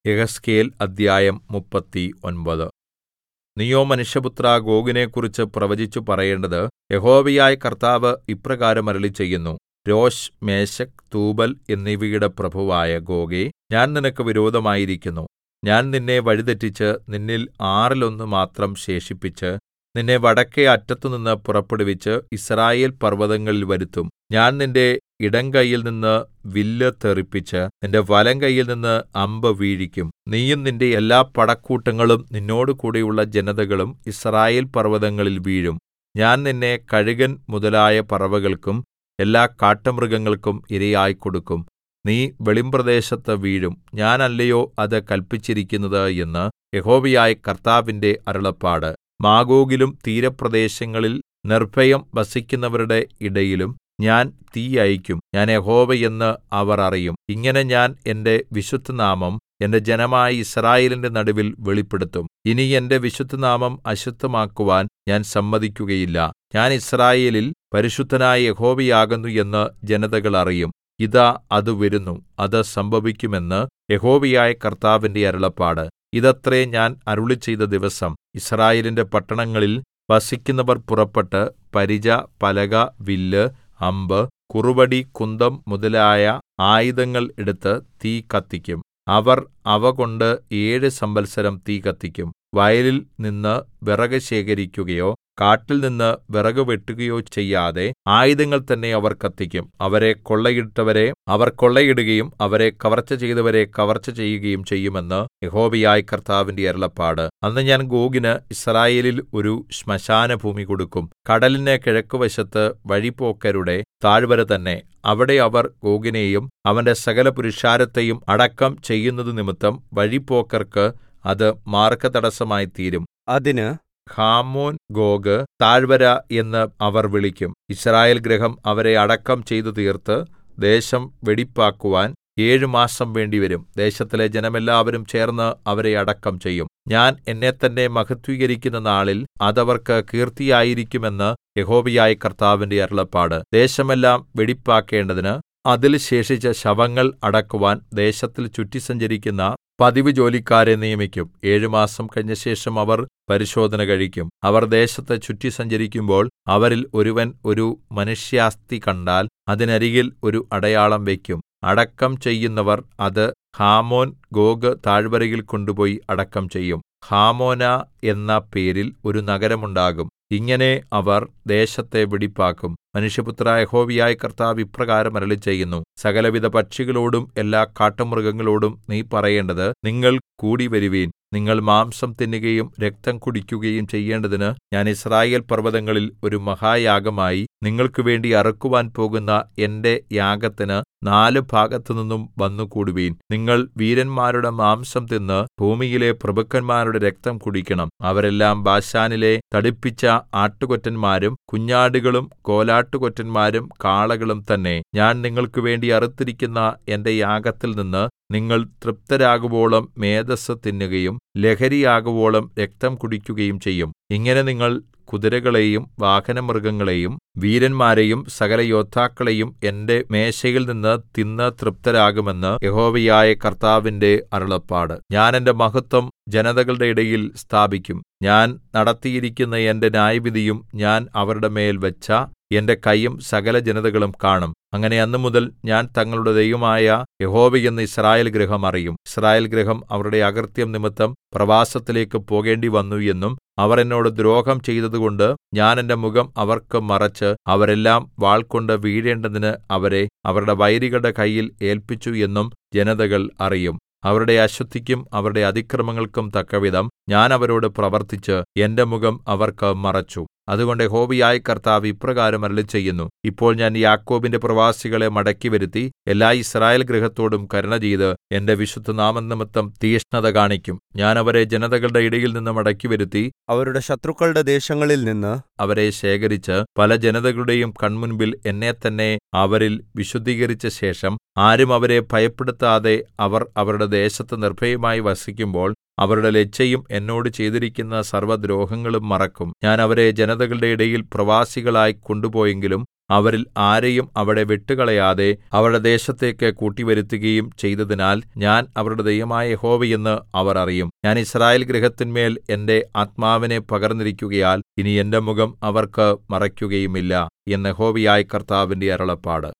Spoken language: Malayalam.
യെഹെസ്കേൽ അദ്ധ്യായം മുപ്പത്തിയൊൻപത് നീയോ മനുഷ്യപുത്രാ ഗോഗിനെക്കുറിച്ച് പ്രവചിച്ചു പറയേണ്ടത് യഹോവയായ കർത്താവ് ഇപ്രകാരം അരുളിച്ചെയ്യുന്നു രോശ് മേശെക്ക് തൂബൽ എന്നിവയുടെ പ്രഭുവായ ഗോഗേ ഞാൻ നിനക്ക് വിരോധമായിരിക്കുന്നു ഞാൻ നിന്നെ വഴിതെറ്റിച്ച് നിന്നിൽ ആറിലൊന്ന് മാത്രം ശേഷിപ്പിച്ച് നിന്നെ വടക്കെ അറ്റത്തുനിന്ന് പുറപ്പെടുവിച്ച് യിസ്രായേൽ പർവ്വതങ്ങളിൽ വരുത്തും ഞാൻ നിന്റെ ഇടംകൈയിൽനിന്ന് വില്ല് തെറിപ്പിച്ച് നിന്റെ വലംകൈയിൽനിന്ന് അമ്പ് വീഴിക്കും നീയും നിന്റെ എല്ലാ പടക്കൂട്ടങ്ങളും നിന്നോടുകൂടെയുള്ള ജനതകളും യിസ്രായേൽ പർവ്വതങ്ങളിൽ വീഴും ഞാൻ നിന്നെ കഴുകൻ മുതലായ പറവകൾക്കും എല്ലാ കാട്ടുമൃഗങ്ങൾക്കും ഇരയായി കൊടുക്കും നീ വെളിമ്പ്രദേശത്ത് വീഴും ഞാനല്ലയോ അത് കല്പിച്ചിരിക്കുന്നത് എന്ന് യഹോവയായ കർത്താവിന്റെ അരുളപ്പാട് മാഗോഗിലും തീരപ്രദേശങ്ങളിൽ നിർഭയം വസിക്കുന്നവരുടെ ഇടയിലും ഞാൻ തീ അയയ്ക്കും ഞാൻ യഹോവ എന്ന് അവർ അറിയും ഇങ്ങനെ ഞാൻ എന്റെ വിശുദ്ധനാമം എന്റെ ജനമായ യിസ്രായേലിന്റെ നടുവിൽ വെളിപ്പെടുത്തും ഇനി എന്റെ വിശുദ്ധനാമം അശുദ്ധമാക്കുവാൻ ഞാൻ സമ്മതിക്കുകയില്ല ഞാൻ യിസ്രായേലിൽ പരിശുദ്ധനായ യഹോവയാകുന്നു എന്ന് ജനതകൾ അറിയും ഇതാ അത് വരുന്നു അത് സംഭവിക്കുമെന്ന് യഹോവയായ കർത്താവിന്റെ അരുളപ്പാട് ഇതത്രേ ഞാൻ അരുളിച്ചെയ്ത ദിവസം യിസ്രായേലിന്റെ പട്ടണങ്ങളിൽ വസിക്കുന്നവർ പുറപ്പെട്ട് പരിച പലക വില്ല് അമ്പ് കുറുവടി കുന്തം മുതലായ ആയുധങ്ങൾ എടുത്ത് തീ കത്തിക്കും അവർ അവ കൊണ്ട് ഏഴ് സംവത്സരം തീ കത്തിക്കും വയലിൽ നിന്ന് വിറക് ശേഖരിക്കുകയോ കാട്ടിൽനിന്ന് വിറക് വെട്ടുകയോ ചെയ്യാതെ ആയുധങ്ങൾ തന്നെ അവർ കത്തിക്കും അവരെ കൊള്ളയിട്ടവരെ അവർ കൊള്ളയിടുകയും അവരെ കവർച്ച ചെയ്തവരെ കവർച്ച ചെയ്യുകയും ചെയ്യുമെന്ന് യഹോവയായ കർത്താവിന്റെ അരുളപ്പാട് അന്ന് ഞാൻ ഗോഗിന് യിസ്രായേലിൽ ഒരു ശ്മശാനഭൂമി കൊടുക്കും കടലിന് കിഴക്കുവശത്ത് വഴിപോക്കരുടെ താഴ്വര തന്നെ അവിടെ അവർ ഗോഗിനെയും അവന്റെ സകല പുരുഷാരത്തെയും അടക്കം ചെയ്യുന്നത് നിമിത്തം വഴിപോക്കർക്ക് അത് മാർഗതടസ്സമായി തീരും അതിന് ഹാമോൻ ഗോഗ് താഴ്വര എന്ന് അവർ വിളിക്കും യിസ്രായേൽ ഗൃഹം അവരെ അടക്കം ചെയ്തു തീർത്ത് ദേശം വെടിപ്പാക്കുവാൻ ഏഴു മാസം വേണ്ടിവരും ദേശത്തിലെ ജനമെല്ലാവരും ചേർന്ന് അവരെ അടക്കം ചെയ്യും ഞാൻ എന്നെത്തന്നെ മഹത്വീകരിക്കുന്ന നാളിൽ അതവർക്ക് കീർത്തിയായിരിക്കുമെന്ന് യഹോവയായ കർത്താവിന്റെ അരുളപ്പാട് ദേശമെല്ലാം വെടിപ്പാക്കേണ്ടതിന് അതിൽ ശേഷിച്ച ശവങ്ങൾ അടക്കുവാൻ ദേശത്തിൽ ചുറ്റി സഞ്ചരിക്കുന്ന പതിവ് ജോലിക്കാരെ നിയമിക്കും ഏഴു മാസം കഴിഞ്ഞ ശേഷം അവർ പരിശോധന കഴിക്കും അവർ ദേശത്ത് ചുറ്റി സഞ്ചരിക്കുമ്പോൾ അവരിൽ ഒരുവൻ ഒരു മനുഷ്യാസ്ഥി കണ്ടാൽ അതിനരികിൽ ഒരു അടയാളം വയ്ക്കും അടക്കം ചെയ്യുന്നവർ അത് ഹാമോൻ ഗോഗ് താഴ്വരയിൽ കൊണ്ടുപോയി അടക്കം ചെയ്യും ഹാമോന എന്ന പേരിൽ ഒരു നഗരമുണ്ടാകും ഇങ്ങനെ അവർ ദേശത്തെ വെടിപ്പാക്കും മനുഷ്യപുത്രാ യഹോവയായ കർത്താവ് ഇപ്രകാരം അരുളിച്ചെയ്യുന്നു സകലവിധ പക്ഷികളോടും എല്ലാ കാട്ടുമൃഗങ്ങളോടും നീ പറയേണ്ടത് നിങ്ങൾ കൂടിവരുവീൻ നിങ്ങൾ മാംസം തിന്നുകയും രക്തം കുടിക്കുകയും ചെയ്യേണ്ടതിന് ഞാൻ യിസ്രായേൽ പർവ്വതങ്ങളിൽ ഒരു മഹായാഗമായി നിങ്ങൾക്കുവേണ്ടി അറുക്കുവാൻ പോകുന്ന എന്റെ യാഗത്തിന് നാല് ഭാഗത്തുനിന്നും വന്നുകൂടുവീൻ നിങ്ങൾ വീരന്മാരുടെ മാംസം തിന്ന് ഭൂമിയിലെ പ്രഭുക്കന്മാരുടെ രക്തം കുടിക്കണം അവരെല്ലാം ബാശാനിലെ തടിപ്പിച്ച ആട്ടുകൊറ്റന്മാരും കുഞ്ഞാടുകളും കോലാട്ടുകൊറ്റന്മാരും കാളകളും തന്നെ ഞാൻ നിങ്ങൾക്ക് വേണ്ടി അറുത്തിരിക്കുന്ന എന്റെ യാഗത്തിൽ നിന്ന് നിങ്ങൾ തൃപ്തരാകുവോളം മേദസ്സ് തിന്നുകയും ലഹരിയാകുവോളം രക്തം കുടിക്കുകയും ചെയ്യും ഇങ്ങനെ നിങ്ങൾ കുതിരകളെയും വാഹനമൃഗങ്ങളെയും വീരന്മാരെയും സകല യോദ്ധാക്കളെയും എന്റെ മേശയിൽ നിന്ന് തിന്ന് തൃപ്തരാകുമെന്ന് യഹോവയായ കർത്താവിന്റെ അരുളപ്പാട് ഞാൻ എന്റെ മഹത്വം ജനതകളുടെ ഇടയിൽ സ്ഥാപിക്കും ഞാൻ നടത്തിയിരിക്കുന്ന എന്റെ ന്യായവിധിയും ഞാൻ അവരുടെ മേൽ വെച്ച എന്റെ കൈയും സകല ജനതകളും കാണും അങ്ങനെ അന്നുമുതൽ ഞാൻ തങ്ങളുടെ ദൈവമായ യഹോവയെന്ന് യിസ്രായേൽ ഗൃഹം അറിയും യിസ്രായേൽ ഗൃഹം അവരുടെ അകൃത്യം നിമിത്തം പ്രവാസത്തിലേക്ക് പോകേണ്ടി വന്നു എന്നും അവർ എന്നോട് ദ്രോഹം ചെയ്തതുകൊണ്ട് ഞാൻ എന്റെ മുഖം അവർക്ക് മറച്ച് അവരെല്ലാം വാൾകൊണ്ട് വീഴേണ്ടതിന് അവരെ അവരുടെ വൈരികളുടെ കയ്യിൽ ഏല്പിച്ചു എന്നും ജനതകൾ അറിയും അവരുടെ അശുദ്ധിക്കും അവരുടെ അതിക്രമങ്ങൾക്കും തക്കവിധം ഞാൻ അവരോട് പ്രവർത്തിച്ച് എന്റെ മുഖം അവർക്ക് മറച്ചു അതുകൊണ്ട് യഹോവയായ കർത്താവ് ഇപ്രകാരം അരുളിച്ചെയ്യുന്നു ഇപ്പോൾ ഞാൻ യാക്കോബിന്റെ പ്രവാസികളെ മടക്കിവരുത്തി എല്ലാ യിസ്രായേൽ ഗൃഹത്തോടും കരുണ ചെയ്ത് എന്റെ വിശുദ്ധനാമനിമിത്തം തീക്ഷ്ണത കാണിക്കും ഞാൻ അവരെ ജനതകളുടെ ഇടയിൽ നിന്ന് മടക്കിവരുത്തി അവരുടെ ശത്രുക്കളുടെ ദേശങ്ങളിൽ നിന്ന് അവരെ ശേഖരിച്ച് പല ജനതകളുടെയും കൺമുൻപിൽ എന്നെ തന്നെ അവരിൽ വിശുദ്ധീകരിച്ച ശേഷം ആരും അവരെ ഭയപ്പെടുത്താതെ അവർ അവരുടെ ദേശത്ത് നിർഭയമായി വസിക്കുമ്പോൾ അവരുടെ ലജ്ജയും എന്നോട് ചെയ്തിരിക്കുന്ന സർവ്വദ്രോഹങ്ങളും മറക്കും ഞാൻ അവരെ ജനതകളുടെ ഇടയിൽ പ്രവാസികളായി കൊണ്ടുപോയെങ്കിലും അവരിൽ ആരെയും അവിടെ വിട്ടുകളയാതെ അവരുടെ ദേശത്തേക്ക് കൂട്ടിവരുത്തുകയും ചെയ്തതിനാൽ ഞാൻ അവരുടെ ദൈവമായ യഹോവ എന്ന് അവർ അറിയും ഞാൻ യിസ്രായേൽ ഗൃഹത്തിന്മേൽ എന്റെ ആത്മാവിനെ പകർന്നിരിക്കുകയാൽ ഇനി എന്റെ മുഖം അവർക്ക് മറയ്ക്കുകയുമില്ല എന്ന് യഹോവയായ കർത്താവിന്റെ അരുളപ്പാട്